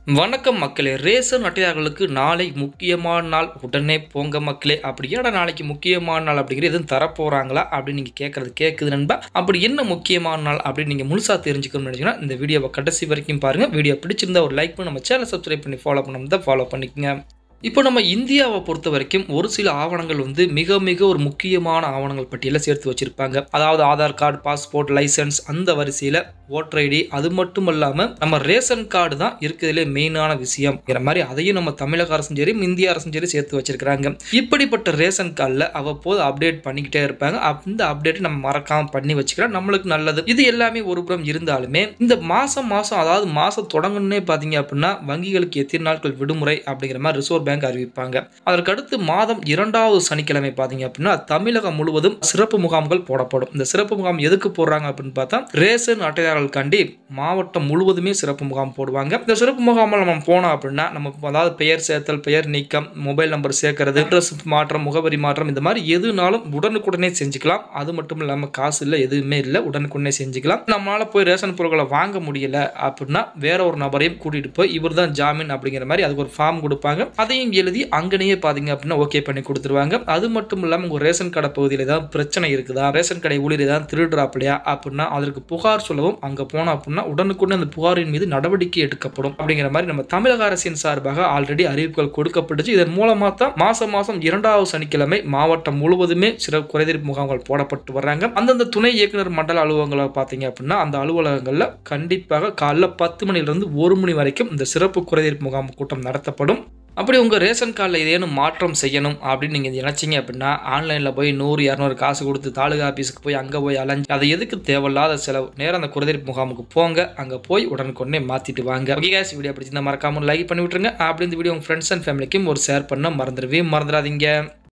வணக்கம் மக்களே ரேஷன் அட்டையாளர்களுக்கு நாளை முக்கியமான நாள் உடனே போங்க மக்களே அப்படி ஏடா நாளைக்கு முக்கியமான நாள் அப்படிங்கிற எதுவும் தரப்போகிறாங்களா அப்படின்னு நீங்கள் கேட்குறது கேட்குது நண்பா அப்படி என்ன முக்கியமான நாள் அப்படின்னு நீங்கள் முழுசாக தெரிஞ்சுக்கணும்னு நினச்சிங்கன்னா இந்த வீடியோவை கடைசி வரைக்கும் பாருங்கள் வீடியோ பிடிச்சிருந்தா ஒரு லைக் பண்ணி நம்ம சேனல் சப்ஸ்கிரைப் பண்ணி ஃபாலோ பண்ணாமல் தான் ஃபாலோ பண்ணிக்கங்க இப்போ நம்ம இந்தியாவை பொறுத்த வரைக்கும் ஒரு சில ஆவணங்கள் வந்து மிக மிக ஒரு முக்கியமான ஆவணங்கள் பட்டியலில் சேர்த்து வச்சிருப்பாங்க அதாவது ஆதார் கார்டு பாஸ்போர்ட் லைசன்ஸ் அந்த வரிசையில் ஓட்டர் ஐடி அது மட்டும் இல்லாமல் நம்ம ரேஷன் கார்டு தான் இருக்கிறதுலே மெயினான விஷயம்ங்கிற மாதிரி அதையும் நம்ம தமிழக அரசும் சரி இந்திய அரசும் சரி சேர்த்து வச்சிருக்கிறாங்க இப்படிப்பட்ட ரேஷன் கார்டில் அவ்வப்போது அப்டேட் பண்ணிக்கிட்டே இருப்பாங்க அந்த அப்டேட் நம்ம மறக்காம பண்ணி வச்சுக்கிறோம் நம்மளுக்கு நல்லது இது எல்லாமே ஒரு புறம் இருந்தாலுமே இந்த மாசம் மாசம் அதாவது மாசம் தொடங்கணுன்னே பார்த்தீங்க அப்படின்னா வங்கிகளுக்கு எத்தனை நாட்கள் விடுமுறை அப்படிங்கிற மாதிரி ரிசர்வ் பேங்க் அறிவிப்பாங்க அதற்கடுத்து மாதம் இரண்டாவது சனிக்கிழமை பார்த்தீங்க அப்படின்னா தமிழகம் முழுவதும் சிறப்பு முகாம்கள் போடப்படும் இந்த சிறப்பு முகாம் எதுக்கு போடுறாங்க அப்படின்னு பார்த்தா ரேஷன் அட்டைதாரர்களுக்காண்டி மாவட்டம் முழுவதுமே சிறப்பு முகாம் போடுவாங்க இந்த சிறப்பு முகாமில் நம்ம போனோம் அப்படின்னா நம்ம அதாவது பெயர் சேர்த்தல் பெயர் நீக்கம் மொபைல் நம்பர் சேர்க்கறது அட்ரஸ் மாற்றம் முகவரி மாற்றம் இந்த மாதிரி எதுனாலும் உடனுக்குடனே செஞ்சுக்கலாம் அது மட்டும் இல்லாமல் காசு இல்லை எதுவுமே இல்லை உடனுக்குடனே செஞ்சுக்கலாம் நம்மளால போய் ரேஷன் பொருட்களை வாங்க முடியல அப்படின்னா வேற ஒரு நபரையும் கூட்டிட்டு போய் இவர் தான் ஜாமீன் அப்படிங்கிற மாதிரி அதுக்கு ஒரு ஃபார்ம் கொடுப்பாங்க அதையும் எழுதி அங்கனையே பார்த்தீங்க அப்படின்னா ஓகே பண்ணி கொடுத்துருவாங்க அது மட்டும் இல்லாமல் உங்கள் ரேஷன் கடை பகுதியில் ஏதாவது பிரச்சனை இருக்குதா ரேஷன் கடை ஊழியர் ஏதாவது திருடுறாப்பிலையா அப்படின்னா அதற்கு புகார் சொல்லவும் அங்கே போனோம் அப்படின்னா உடனுக்குடன் அந்த புகாரின் மீது நடவடிக்கை எடுக்கப்படும் அப்படிங்கிற மாதிரி நம்ம தமிழக அரசின் சார்பாக ஆல்ரெடி அறிவிப்புகள் கொடுக்கப்பட்டுச்சு இதன் மூலமாக தான் மாசம் மாசம் இரண்டாவது சனிக்கிழமை மாவட்டம் முழுவதுமே சிறப்பு குறைதீர்ப்பு முகாம்கள் போடப்பட்டு வர்றாங்க அந்தந்த துணை இயக்குனர் மண்டல அலுவலகங்களை பார்த்தீங்க அப்படின்னா அந்த அலுவலகங்களில் கண்டிப்பாக காலைல பத்து மணிலிருந்து ஒரு மணி வரைக்கும் இந்த சிறப்பு குறைதீர்ப்பு முகாம் கூட்டம் நடத்தப்படும் அப்படி உங்கள் ரேஷன் கார்டில் ஏதேனும் மாற்றம் செய்யணும் அப்படின்னு நீங்கள் நினச்சிங்க அப்படின்னா ஆன்லைனில் போய் நூறு இரநூறு காசு கொடுத்து தாலுகா ஆஃபீஸுக்கு போய் அங்கே போய் அலைஞ்சு அதை எதுக்கு தேவையில்லாத செலவு நேரம் அந்த குறைதீர்ப்பு முகாமுக்கு போங்க அங்கே போய் உடனுக்குடனே மாற்றிட்டு வாங்க ஓகே கேஸ் வீடியோ பிடிச்சிருந்தா மறக்காமல் லைக் பண்ணி விட்டுருங்க அப்படி இந்த வீடியோ உங்கள் ஃப்ரெண்ட்ஸ் அண்ட் ஃபேமிலிக்கும் ஒரு ஷேர் பண்ண மறந்துடுவே மறந்துடாதீங்க